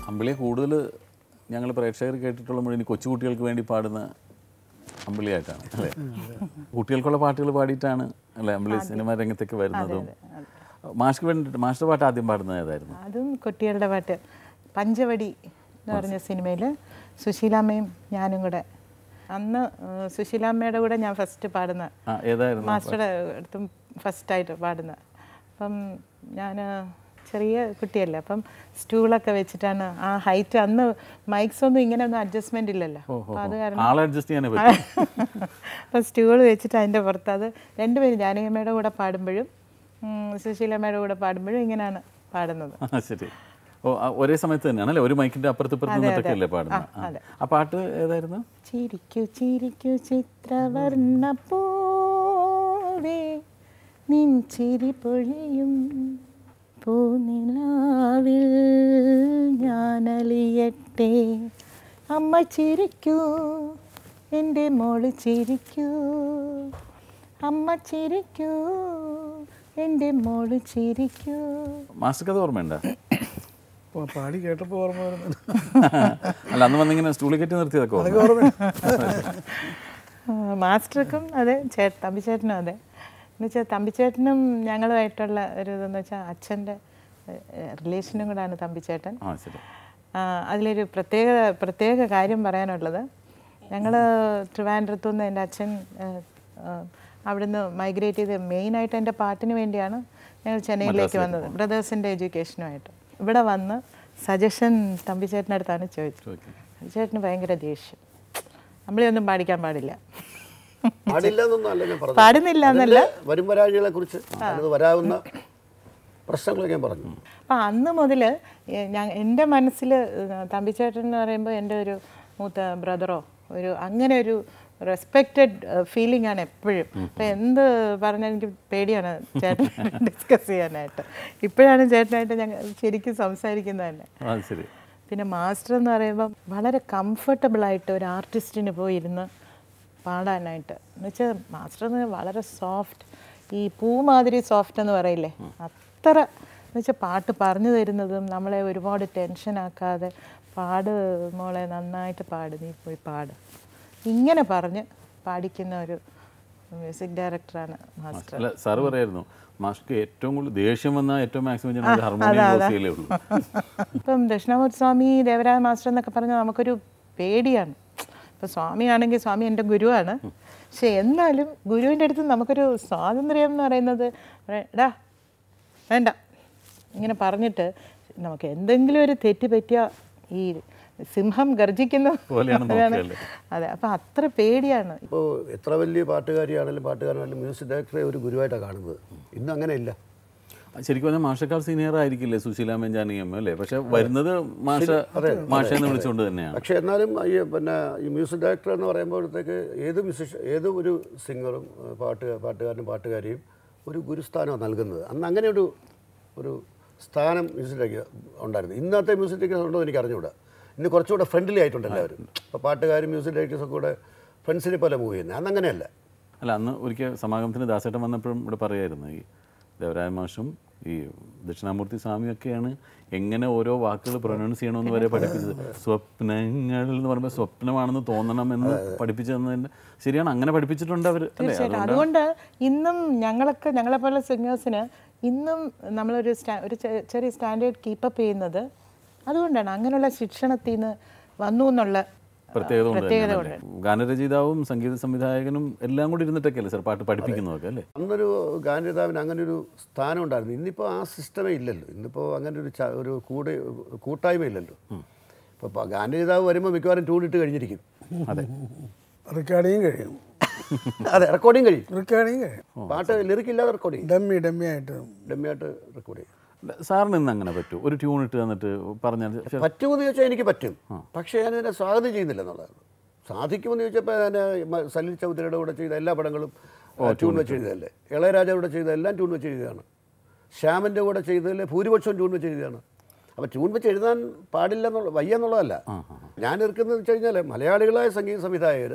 അമ്പിളിയെ കൂടുതൽ ഞങ്ങൾ പ്രേക്ഷകർ കേട്ടിട്ടുള്ള മുഴുവൻ ഈ കൊച്ചുകുട്ടികൾക്ക് വേണ്ടി പാടുന്ന അമ്പിളിയായിട്ടാണ് അല്ലേ കുട്ടികൾക്കുള്ള പാട്ടുകൾ പാടിയിട്ടാണ് അല്ലേ അമ്പിളി സിനിമ രംഗത്തേക്ക് വരുന്നതും മാഷ്ക്ക് വേണ്ടി മാസ്റ്റർ പാട്ട് ആദ്യം പാടുന്നത് ഏതായിരുന്നു അതും കുട്ടികളുടെ പാട്ട് പഞ്ചവടി എന്ന് പറഞ്ഞ സിനിമയിൽ സുശീലാമ്മയും ഞാനും കൂടെ അന്ന് ഏഹ്, സുശീലാമ്മയുടെ കൂടെ ഞാൻ ഫസ്റ്റ് പാടുന്ന ആ ഏതായിരുന്നു മാസ്റ്ററുടെ അടുത്തും ഫസ്റ്റായിട്ട് പാടുന്ന അപ്പം ഞാൻ ചെറിയ കുട്ടിയല്ലേ അപ്പം സ്റ്റൂളൊക്കെ വെച്ചിട്ടാണ് ആ ഹൈറ്റ് അന്ന് മൈക്സ് ഒന്നും ഇങ്ങനെ ഒന്നും അഡ്ജസ്റ്റ്മെന്റ് ഇല്ലല്ലോ അപ്പം അത് കാരണം ആളെ അഡ്ജസ്റ്റ് ചെയ്യാനേ പറ്റും അപ്പം സ്റ്റൂൾ വെച്ചിട്ട് അതിൻ്റെ പുറത്ത് അത് രണ്ടുപേരും ജാനകിയമ്മയുടെ കൂടെ പാടുമ്പോഴും ഉം, സുശീലമ്മയുടെ കൂടെ പാടുമ്പോഴും ഇങ്ങനെയാണ് പാടുന്നത് ആ ശരി ഓ ആ, ഒരേ സമയത്ത് തന്നെയാണ് അല്ലേ ഒരു മൈക്കിന്റെ അപ്പുറത്ത് ഇപ്പുറത്ത് നിന്നിട്ടൊക്കെ അല്ലേ പാടുന്നത് ആ. ആ പാട്ട് ഏതായിരുന്നു ചിരിക്കു ചിരിക്കു ചിത്രവർണ്ണ പൂവേ നിൻ ചിരി പൊഴിയും പൂനിലാവിൽ ഞാനലിയട്ടെ അമ്മ ചിരിക്കൂ എൻ്റെ മോള് ചിരിക്കൂ അമ്മ ചിരിക്കൂ എൻ്റെ മോള് ചിരിക്കൂ മാസ്റ്റർക്ക് അത് ഓർമ്മയുണ്ടോ പ- പാടി കേട്ടപ്പോൾ ഓർമ്മ വരുന്നത് അല്ല അന്ന് വന്നിങ്ങനെ സ്റ്റൂളിൽ കയറ്റി നിർത്തിയതൊക്കെ ഓർമ്മ ആ, മാസ്റ്റർക്കും അതെ ചേ തമ്പിച്ചേട്ടനും അതെ എന്നുവെച്ചാൽ തമ്പിച്ചേട്ടനും ഞങ്ങളുമായിട്ടുള്ള ഒരു ഇതെന്ന് വെച്ചാൽ അച്ഛൻ്റെ റിലേഷനും കൂടാണ് തമ്പിച്ചേട്ടൻ ആ ശരി ആ, അതിലൊരു പ്രത്യേക പ്രത്യേക കാര്യം പറയാനുള്ളത് ഞങ്ങൾ ട്രിവാൻഡ്രത്തു നിന്ന് എൻ്റെ അച്ഛൻ ആ, ആ, അവിടുന്ന് മൈഗ്രേറ്റ് ചെയ്ത് മെയിനായിട്ട് എൻ്റെ പാട്ടിന് വേണ്ടിയാണ് ഞങ്ങൾ ചെന്നൈയിലേക്ക് വന്നത് ബ്രദേഴ്സിൻ്റെ എഡ്യൂക്കേഷനുമായിട്ട് ഇവിടെ വന്ന് സജഷൻ തമ്പിച്ചേട്ടൻ്റെ അടുത്താണ് ചോദിച്ചത് ചോദിക്കാം തമ്പിച്ചേട്ടന് ഭയങ്കര ദേഷ്യം നമ്മളെയൊന്നും പാടിക്കാൻ പാടില്ല പാടില്ല എന്നൊന്നും അല്ല ഞാൻ പറഞ്ഞത് പാടുന്നില്ല എന്നല്ല അതിന്റെ വരും വരാഴികളെ കുറിച്ച് അത് വരാവുന്ന പ്രശ്നങ്ങളൊക്കെ ഞാൻ പറഞ്ഞു അപ്പം അന്ന് മുതൽ ഞാൻ എൻ്റെ മനസ്സിൽ തമ്പിച്ചേട്ടൻ എന്ന് പറയുമ്പോൾ എൻ്റെ ഒരു മൂത്ത ബ്രദറോ ഒരു അങ്ങനെ ഒരു റെസ്പെക്റ്റഡ് ഫീലിംഗ് ആണ് എപ്പോഴും അപ്പം എന്ത് പറഞ്ഞാൽ എനിക്ക് പേടിയാണ് ചേട്ടൻ ഡിസ്കസ് ചെയ്യാനായിട്ട് ഇപ്പോഴാണ് ചേട്ടനായിട്ട് ഞങ്ങൾ ശരിക്കും സംസാരിക്കുന്നത് തന്നെ ആ ശരി പിന്നെ മാസ്റ്റർ എന്ന് പറയുമ്പം വളരെ കംഫർട്ടബിൾ ആയിട്ട് ഒരു ആർട്ടിസ്റ്റിന് പോയി ഇരുന്ന് പാടാനായിട്ട് എന്ന് വെച്ചാൽ മാസ്റ്റർ എന്ന് പറഞ്ഞാൽ വളരെ സോഫ്റ്റ് ഈ പൂ മാതിരി സോഫ്റ്റ് എന്ന് പറയില്ലേ അത്ര എന്ന് വെച്ചാൽ പാട്ട് പറഞ്ഞു തരുന്നതും നമ്മളെ ഒരുപാട് ടെൻഷൻ ആക്കാതെ പാട് മോളെ നന്നായിട്ട് പാട് നീ പോയി പാട് ഇങ്ങനെ പറഞ്ഞ് പാടിക്കുന്ന ഒരു മ്യൂസിക് ഡയറക്ടറാണ് മാസ്റ്റർ അല്ല സാറ് പറയായിരുന്നു മാസ്റ്റർക്ക് ഏറ്റവും കൂടുതൽ ദേഷ്യം വന്നാൽ ഏറ്റവും മാക്സിമം ഞാൻ ഹാർമോണിയം ക്ലോസ് ചെയ്യലേ ഉള്ളൂ ഇപ്പം ദക്ഷിണാമൂർത്തി സ്വാമി ദേവരാജ മാസ്റ്റർ എന്നൊക്കെ പറഞ്ഞാൽ നമുക്കൊരു പേടിയാണ് ഇപ്പം സ്വാമിയാണെങ്കിൽ സ്വാമി എൻ്റെ ഗുരുവാണ് പക്ഷെ എന്നാലും ഗുരുവിൻ്റെ അടുത്ത് നമുക്കൊരു സ്വാതന്ത്ര്യം എന്ന് പറയുന്നത് എടാ വേണ്ട ഇങ്ങനെ പറഞ്ഞിട്ട് നമുക്ക് എന്തെങ്കിലും ഒരു തെറ്റ് പറ്റിയ ഈ സിംഹം ഗർജിക്കുന്ന പോലെയാണ് പോലെയാണ്. നോക്കിയല്ലേ? അതെ അപ്പം അത്ര പേടിയാണ് ഇപ്പോൾ എത്ര വലിയ പാട്ടുകാരിയാണെങ്കിലും പാട്ടുകാരനാണെങ്കിലും മ്യൂസിക് ഡയറക്ടറെ ഒരു ഗുരുവായിട്ടാണ് കാണുന്നത് ഇന്ന് അങ്ങനെയില്ല ശരിക്കും പറഞ്ഞാൽ മാഷക്കാർ സീനിയർ ആയിരിക്കില്ലേ സുശീലാമ്മൻ ജാനകിയമ്മ അല്ലേ പക്ഷെ വരുന്നത് മാഷ മാഷ എന്ന് വിളിച്ചുകൊണ്ട് തന്നെയാണ് പക്ഷേ എന്നാലും ഈ പിന്നെ ഈ മ്യൂസിക് ഡയറക്ടർ എന്ന് പറയുമ്പോഴത്തേക്ക് ഏത് മ്യൂസിഷ് ഏത് ഒരു സിംഗറും ഏഹ് പാട്ട് പാട്ടുകാരനും പാട്ടുകാരിയും ഒരു ഗുരുസ്ഥാനമാണ് നൽകുന്നത് അന്ന് അങ്ങനെ ഒരു ഒരു സ്ഥാനം മ്യൂസിക് ഡയറക്ടർ ഉണ്ടായിരുന്നു ഇന്നത്തെ മ്യൂസിക് ഡയറക്ടേഴ്സ് ഉണ്ടോ എന്ന് എനിക്ക് അറിഞ്ഞുകൂടാ ഇന്ന് കുറച്ചുകൂടെ ഫ്രണ്ട്ലി ആയിട്ടുണ്ട് എല്ലാവരും അപ്പോൾ പാട്ടുകാരും മ്യൂസിക് ഡയറക്ടേഴ്സൊക്കെ കൂടെ ഫ്രണ്ട്സിനെ പോലെ മൂവ് ചെയ്യുന്നത് അന്ന് അങ്ങനെയല്ല അല്ല അന്ന് ഒരിക്കൽ സമാഗമത്തിന് ദാസേട്ടൻ വന്നപ്പോഴും ഇവിടെ പറയായിരുന്നു ഈ ദേവരായ മാഷും ഈ ദക്ഷിണാമൂർത്തി സ്വാമിയൊക്കെയാണ് എങ്ങനെ ഓരോ വാക്കുകൾ പ്രൊനൗൺസ് ചെയ്യണമെന്ന് വരെ പഠിപ്പിച്ചത് സ്വപ്നങ്ങൾ എന്ന് പറയുമ്പോൾ സ്വപ്നമാണെന്ന് തോന്നണമെന്ന് പഠിപ്പിച്ചു തന്നതിൻ്റെ ശരിയാണ് അങ്ങനെ പഠിപ്പിച്ചിട്ടുണ്ട് അവർ അല്ലേ തീർച്ചയായിട്ടും അതുകൊണ്ട് ഇന്നും ഞങ്ങളൊക്കെ ഞങ്ങളെപ്പോലുള്ള സിംഗേഴ്സിന് ഇന്നും നമ്മളൊരു സ്റ്റാ ഒരു ചെ- ചെറിയ സ്റ്റാൻഡേർഡ് കീപ്പപ്പ് ചെയ്യുന്നത് അതുകൊണ്ടാണ് അങ്ങനെയുള്ള ശിക്ഷണത്തിൽ നിന്ന് വന്നു എന്നുള്ള പ്രത്യേകത കൊണ്ട് പ്രത്യേകത തന്നെയാണ് അല്ലേ? ഗാനരചയിതാവും സംഗീത സംവിധായകനും എല്ലാം കൂടി ഇരുന്നിട്ടൊക്കെ അല്ലേ സാർ പാട്ട് പഠിപ്പിക്കുന്നതൊക്കെ അല്ലേ അന്നൊരു ഗാനരേതാവിന് അങ്ങനെ ഒരു സ്ഥാനം ഉണ്ടായിരുന്നു ഇന്നിപ്പോൾ ആ സിസ്റ്റമേ ഇല്ലല്ലോ ഇന്നിപ്പോൾ അങ്ങനെ ഒരു ച- ഒരു കൂടെ കൂട്ടായ്മ ഇല്ലല്ലോ ഇപ്പോൾ ഗാനരേതാവ് വരുമ്പോൾ മിക്കവാറും ട്യൂണിട്ട് കഴിഞ്ഞിരിക്കും അതെ റെക്കോർഡിങ് കഴിയും അതെ റെക്കോർഡിങ് കഴിയും റെക്കോർഡിങ് കഴിയും പാട്ട് ലിറിക് ഇല്ലാതെ റെക്കോർഡ് ചെയ്യും ഡമ്മി ഡമ്മി ആയിട്ട് ഡമ്മിയായിട്ട് റെക്കോർഡ് ചെയ്യും സാറിന് ഇന്ന് അങ്ങനെ പറ്റൂ ഒരു ട്യൂൺ ഇട്ട് തന്നിട്ട് പറഞ്ഞാൽ പക്ഷേ പറ്റുമെന്ന് ചോദിച്ചാൽ എനിക്ക് പറ്റും പക്ഷേ ഞാനതിനെ സ്വാഗതം ചെയ്യുന്നില്ല എന്നുള്ളതാണ് സാധിക്കുമെന്ന് ചോദിച്ചപ്പോൾ ഞാൻ മ- സലിൽ ചൗധരിയുടെ കൂടെ ചെയ്ത എല്ലാ പടങ്ങളും ട്യൂൺ വെച്ച് എഴുതിയതല്ലേ ഇളയരാജയുടെ ചെയ്ത എല്ലാം ട്യൂൺ വെച്ച് എഴുതിയതാണ് ശ്യാമിൻ്റെ കൂടെ ചെയ്തതിൽ ഭൂരിപക്ഷവും ട്യൂൺ വെച്ച് എഴുതിയതാണ് അപ്പോൾ ട്യൂൺ വെച്ച് എഴുതാൻ പാടില്ല എന്നുള്ള വയ്യ എന്നുള്ളതല്ല ഞാൻ ഇരിക്കുന്നത് വെച്ച് കഴിഞ്ഞാൽ മലയാളികളായ സംഗീത സംവിധായകർ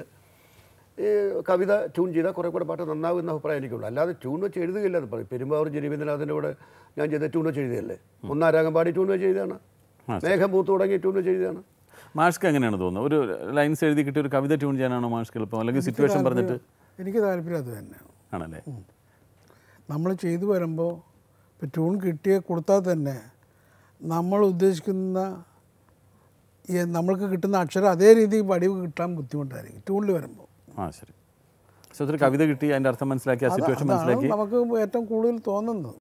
ഈ കവിത ട്യൂൺ ചെയ്താൽ കുറേ കൂടെ പാട്ട് നന്നാവും എന്ന അഭിപ്രായം എനിക്കുള്ളൂ അല്ലാതെ ട്യൂൺ വെച്ച് എഴുതുകയില്ല എന്ന് പറയും പെരുമ്പാവൂർ ജനീവേന്ദ്രനാഥിൻ്റെ കൂടെ ഞാൻ ചെയ്ത ട്യൂൺ വെച്ച് എഴുതിയല്ലേ ഒന്നാം രാഗം പാടി ട്യൂൺ വെച്ച് എഴുതിയാണ് മേഘം പൂത്ത് തുടങ്ങി ട്യൂൺ വെച്ച് എഴുതിയതാണ് മാഷ്ക്ക് എങ്ങനെയാണ് തോന്നുന്നത് ഒരു ലൈൻസ് എഴുതി കിട്ടിയ ഒരു കവിത ട്യൂൺ ചെയ്യാനാണോ മാഷ്ക്ക് എളുപ്പം അല്ലെങ്കിൽ സിറ്റുവേഷൻ പറഞ്ഞിട്ട് എനിക്ക് താല്പര്യം അത് തന്നെയാണ് ആണല്ലേ നമ്മൾ ചെയ്തു വരുമ്പോൾ ഇപ്പോൾ ട്യൂൺ കിട്ടിയ കൊടുത്താൽ തന്നെ നമ്മൾ ഉദ്ദേശിക്കുന്ന ഈ നമ്മൾക്ക് കിട്ടുന്ന അക്ഷരം അതേ രീതിയിൽ വടിവ് കിട്ടാൻ ബുദ്ധിമുട്ടായിരിക്കും ട്യൂണിൽ വരുമ്പോൾ ആ ശരി പക്ഷെ ഒരു കവിത കിട്ടി അതിൻ്റെ അർത്ഥം മനസ്സിലാക്കി ആ സിറ്റുവേഷൻ അതാണ് മനസ്സിലാക്കി നമുക്ക് ഏറ്റവും കൂടുതൽ തോന്നുന്നത്